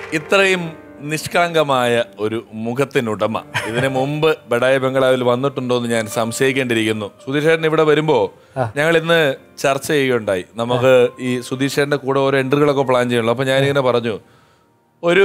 ഇത്രയും നിഷ്കളങ്കമായ ഒരു മുഖത്തിനുടമ ഇതിനു മുമ്പ് ബഡായ ബംഗ്ലാവിൽ വന്നിട്ടുണ്ടോ എന്ന് ഞാൻ സംശയിക്കേണ്ടിയിരിക്കുന്നു സുധീഷേട്ടൻ ഇവിടെ വരുമ്പോ ഞങ്ങൾ ഇന്ന് ചർച്ച ചെയ്യുകയുണ്ടായി നമുക്ക് ഈ സുധീഷേട്ടന്റെ കൂടെ ഓരോ എൻട്രികളൊക്കെ പ്ലാൻ ചെയ്യണല്ലോ അപ്പൊ ഞാനിങ്ങനെ പറഞ്ഞു ഒരു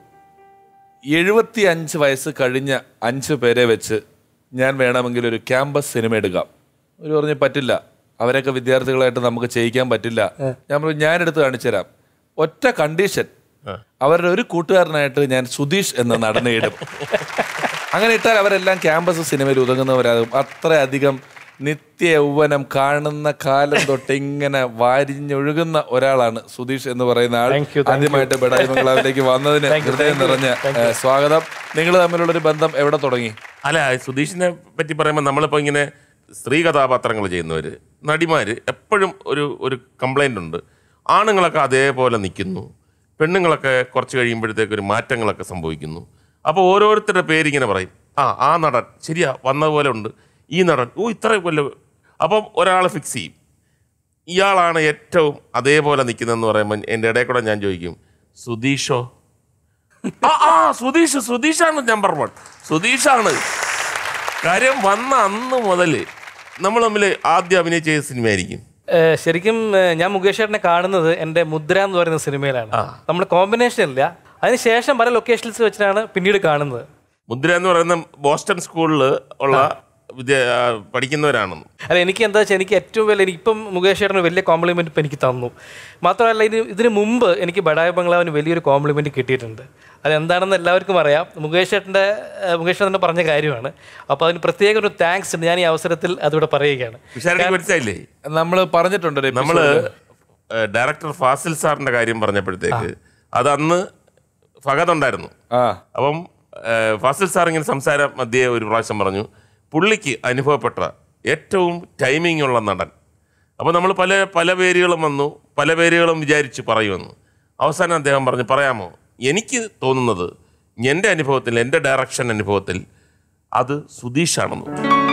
എഴുപത്തി അഞ്ച് വയസ്സ് കഴിഞ്ഞ അഞ്ച് പേരെ വെച്ച് ഞാൻ വേണമെങ്കിൽ ഒരു ക്യാമ്പസ് സിനിമ എടുക്കാം ഒരു പറഞ്ഞ് പറ്റില്ല അവരൊക്കെ വിദ്യാർത്ഥികളായിട്ട് നമുക്ക് ചെയ്യിക്കാൻ പറ്റില്ല ഞാൻ പറഞ്ഞു ഞാൻ എടുത്ത് കാണിച്ചു തരാം ഒറ്റ കണ്ടീഷൻ അവരുടെ ഒരു കൂട്ടുകാരനായിട്ട് ഞാൻ സുധീഷ് എന്ന നടനെ ഇടും അങ്ങനെ ഇട്ടാൽ അവരെല്ലാം ക്യാമ്പസ് സിനിമയിൽ ഉതകുന്നവരാകും അത്രയധികം നിത്യ യൗവനം കാണുന്ന കാലം തൊട്ട് ഇങ്ങനെ വാരിഞ്ഞൊഴുകുന്ന ഒരാളാണ് സുധീഷ് എന്ന് പറയുന്ന ആൾ Thank you, thank ആദ്യമായിട്ട് ബഡായി ബംഗ്ലാവിലേക്ക് വന്നതിന് Thank you, ഹൃദയം thank you, നിറഞ്ഞ thank ഏഹ്, സ്വാഗതം നിങ്ങൾ തമ്മിലുള്ള ഒരു ബന്ധം എവിടെ തുടങ്ങി അല്ല സുധീഷിനെ പറ്റി പറയുമ്പോൾ നമ്മളിപ്പോൾ ഇങ്ങനെ സ്ത്രീ കഥാപാത്രങ്ങൾ ചെയ്യുന്നവർ നടിമാർ എപ്പോഴും ഒരു ഒരു കംപ്ലൈൻ്റ് ഉണ്ട് ആണുങ്ങളൊക്കെ അതേപോലെ നിൽക്കുന്നു പെണ്ണുങ്ങളൊക്കെ കുറച്ച് കഴിയുമ്പോഴത്തേക്ക് ഒരു മാറ്റങ്ങളൊക്കെ സംഭവിക്കുന്നു അപ്പോൾ ഓരോരുത്തരുടെ പേരിങ്ങനെ പറയും ആ ആ നടൻ ശരിയാ വന്ന പോലെ ഉണ്ട് ഈ നടൻ ഓ ഇത്ര കൊല്ലം അപ്പം ഒരാളെ ഫിക്സ് ചെയ്യും ഇയാളാണ് ഏറ്റവും അതേപോലെ നിൽക്കുന്നതെന്ന് പറയുമ്പോൾ എൻ്റെ ഇടയിൽ കൂടെ ഞാൻ ചോദിക്കും സുധീഷോ ആ ആ സുധീഷ് സുധീഷാണ് നമ്പർ വൺ സുധീഷാണ് കാര്യം വന്ന അന്ന് മുതൽ നമ്മൾ തമ്മിൽ ആദ്യം അഭിനയിച്ച ഏത് സിനിമയായിരിക്കും ഏഹ് ശരിക്കും ഏഹ് ഞാൻ മുകേഷ് ചേട്ടനെ കാണുന്നത് എൻ്റെ മുദ്ര എന്ന് പറയുന്ന സിനിമയിലാണ് നമ്മൾ കോമ്പിനേഷൻ ഇല്ല അതിനുശേഷം പല ലൊക്കേഷൻസ് വെച്ചിട്ടാണ് പിന്നീട് കാണുന്നത് മുദ്ര എന്ന് പറയുന്ന ബോസ്റ്റൺ സ്കൂളിൽ ഉള്ള വിദ്യ ആ, പഠിക്കുന്നവരാണെന്ന് അല്ല എനിക്ക് എന്താ വെച്ചാൽ എനിക്ക് ഏറ്റവും വലിയ എനിക്കിപ്പം മുകേഷ് ചേട്ടന് വലിയ കോംപ്ലിമെന്റ് ഇപ്പം എനിക്ക് തന്നു മാത്രമല്ല ഇത് ഇതിന് മുമ്പ് എനിക്ക് ബഡായ ബംഗ്ലാവിന് വലിയൊരു കോംപ്ലിമെന്റ് കിട്ടിയിട്ടുണ്ട് അതെന്താണെന്ന് എല്ലാവർക്കും അറിയാം മുകേഷ് ചേട്ടൻ്റെ ഏഹ് മുകേഷ് ചേട്ടൻ പറഞ്ഞ കാര്യമാണ് അപ്പോൾ അതിന് പ്രത്യേക ഒരു താങ്ക്സ് ഉണ്ട് ഞാൻ ഈ അവസരത്തിൽ അതിവിടെ പറയുകയാണ് വിശാലിക്ക് മനസ്സിലായില്ലേ നമ്മൾ പറഞ്ഞിട്ടുണ്ട് ഒരു നമ്മള് episode ല്. ഡയറക്ടർ ഫാസിൽ സാറിന്റെ കാര്യം പറഞ്ഞപ്പോഴത്തേക്ക് അത് അന്ന് ഫഹദ് ഉണ്ടായിരുന്നു ആ അപ്പം ഏഹ്, ഫാസിൽ സാർ ഇങ്ങനെ സംസാരം മധ്യേ ഒരു പ്രാവശ്യം പറഞ്ഞു പുള്ളിക്ക് അനുഭവപ്പെട്ട ഏറ്റവും ടൈമിംഗ് ഉള്ള നടൻ അപ്പോൾ നമ്മൾ പല പല പേരുകളും വന്നു പല പേരുകളും വിചാരിച്ച് പറയുമെന്ന് അവസാനം അദ്ദേഹം പറഞ്ഞു പറയാമോ എനിക്ക് തോന്നുന്നത് എൻ്റെ അനുഭവത്തിൽ എൻ്റെ ഡയറക്ഷൻ അനുഭവത്തിൽ അത് സുധീഷാണെന്ന്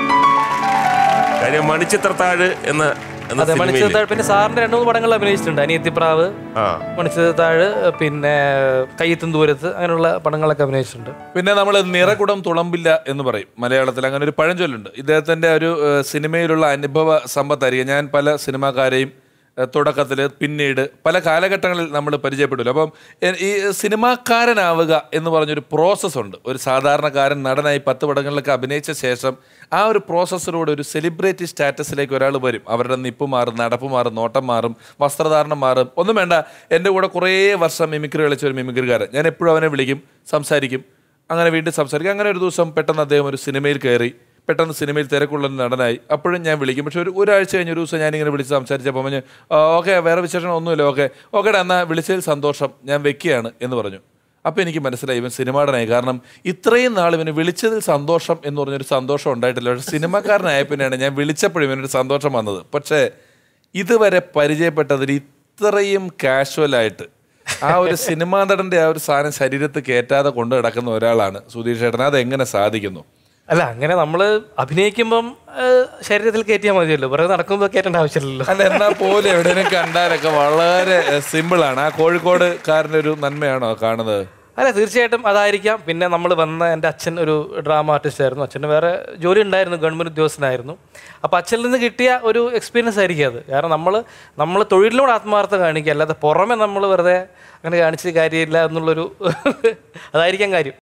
കാര്യം മണിച്ചിത്രത്താഴ് എന്ന എന്ന അതെ സിനിമയിൽ മണിച്ചിത്രത്താഴ് പിന്നെ സാറിന്റെ രണ്ട് മൂന്ന് പടങ്ങളിൽ അഭിനയിച്ചിട്ടുണ്ട് അനിയത്തിപ്രാവ് ആ മണിച്ചിത്രത്താഴ് പിന്നെ കയ്യെത്തും ദൂരത്ത് അങ്ങനെയുള്ള പടങ്ങളൊക്കെ അഭിനയിച്ചിട്ടുണ്ട് പിന്നെ നമ്മൾ നിറകുടം തുളമ്പില്ല എന്ന് പറയും മലയാളത്തിൽ അങ്ങനെ ഒരു പഴഞ്ചൊല്ലുണ്ട് ഇദ്ദേഹത്തിന്റെ ഒരു ഏഹ്, സിനിമയിലുള്ള അനുഭവ സമ്പത്തായിരിക്കും ഞാൻ പല സിനിമാക്കാരെയും തുടക്കത്തിൽ പിന്നീട് പല കാലഘട്ടങ്ങളിൽ നമ്മൾ പരിചയപ്പെടില്ല അപ്പം എ- ഈ സിനിമാക്കാരനാവുക എന്ന് പറഞ്ഞൊരു പ്രോസസ്സ് ഉണ്ട് ഒരു സാധാരണക്കാരൻ നടനായി പത്ത് പടങ്ങളിലൊക്കെ അഭിനയിച്ച ശേഷം ആ ഒരു പ്രോസസ്സിലൂടെ ഒരു സെലിബ്രിറ്റി സ്റ്റാറ്റസിലേക്ക് ഒരാൾ വരും അവരുടെ നിപ്പ് മാറും നടപ്പ് മാറും നോട്ടം മാറും വസ്ത്രധാരണം മാറും ഒന്നും വേണ്ട എൻ്റെ കൂടെ കുറേ വർഷം മിമിക്രി കളിച്ച ഒരു മിമിക്രിക്കാരൻ ഞാൻ എപ്പോഴും അവനെ വിളിക്കും സംസാരിക്കും അങ്ങനെ വീണ്ടും സംസാരിക്കും അങ്ങനെ ഒരു ദിവസം പെട്ടെന്ന് അദ്ദേഹം ഒരു സിനിമയിൽ കയറി പെട്ടെന്ന് സിനിമയിൽ തിരക്കുള്ള ഒരു നടനായി അപ്പോഴും ഞാൻ വിളിക്കും പക്ഷെ ഒരു ഒരാഴ്ച കഴിഞ്ഞ ഒരു ദിവസം ഞാനിങ്ങനെ വിളിച്ച് സംസാരിച്ചപ്പോൾ പറഞ്ഞു ഓക്കെ വേറെ വിശേഷം ഒന്നുമില്ല ഓക്കെ ഓക്കേടാ എന്നാൽ വിളിച്ചതിൽ സന്തോഷം ഞാൻ വെക്കുകയാണ് എന്ന് പറഞ്ഞു അപ്പോൾ എനിക്ക് മനസ്സിലായി ഇവൻ സിനിമാടനായി കാരണം ഇത്രയും നാൾ ഇവന് വിളിച്ചതിൽ സന്തോഷം എന്ന് പറഞ്ഞൊരു സന്തോഷം ഉണ്ടായിട്ടില്ല പക്ഷെ സിനിമാക്കാരനായ പിന്നെയാണ് ഞാൻ വിളിച്ചപ്പോഴും ഇവനൊരു സന്തോഷം വന്നത് പക്ഷേ ഇതുവരെ പരിചയപ്പെട്ടതിൽ ഇത്രയും കാഷ്വലായിട്ട് ആ ഒരു സിനിമാ നടന്റെ ആ ഒരു സാധനം ശരീരത്ത് കയറ്റാതെ കൊണ്ടു കിടക്കുന്ന ഒരാളാണ് സുധീഷ് ഏട്ടൻ അത് എങ്ങനെ സാധിക്കുന്നു അല്ല അങ്ങനെ നമ്മൾ അഭിനയിക്കുമ്പം ഏഹ്, ശരീരത്തിൽ കയറ്റിയാൽ മതിയല്ലോ വെറുതെ നടക്കുമ്പോൾ കയറ്റേണ്ട ആവശ്യമില്ലല്ലോ അല്ല എന്നാ പോലും എവിടെയും കണ്ടാലൊക്കെ വളരെ സിമ്പിൾ ആണ് ആ കോഴിക്കോടുകാരൻ്റെ ഒരു നന്മയാണോ കാണുന്നത് അല്ല തീർച്ചയായിട്ടും അതായിരിക്കാം പിന്നെ നമ്മൾ വന്ന എൻ്റെ അച്ഛൻ ഒരു ഡ്രാമ ആർട്ടിസ്റ്റ് ആയിരുന്നു അച്ഛന് വേറെ ജോലി ഉണ്ടായിരുന്നു ഗവൺമെൻറ് ഉദ്യോഗസ്ഥനായിരുന്നു അപ്പോൾ അച്ഛനിൽ നിന്ന് കിട്ടിയ ഒരു എക്സ്പീരിയൻസ് ആയിരിക്കും അത് കാരണം നമ്മൾ നമ്മൾ തൊഴിലിനോട് ആത്മാർത്ഥത കാണിക്കുക അല്ലാതെ പുറമെ നമ്മൾ വെറുതെ അങ്ങനെ കാണിച്ചത് കാര്യമില്ല എന്നുള്ളൊരു അതായിരിക്കാം കാര്യം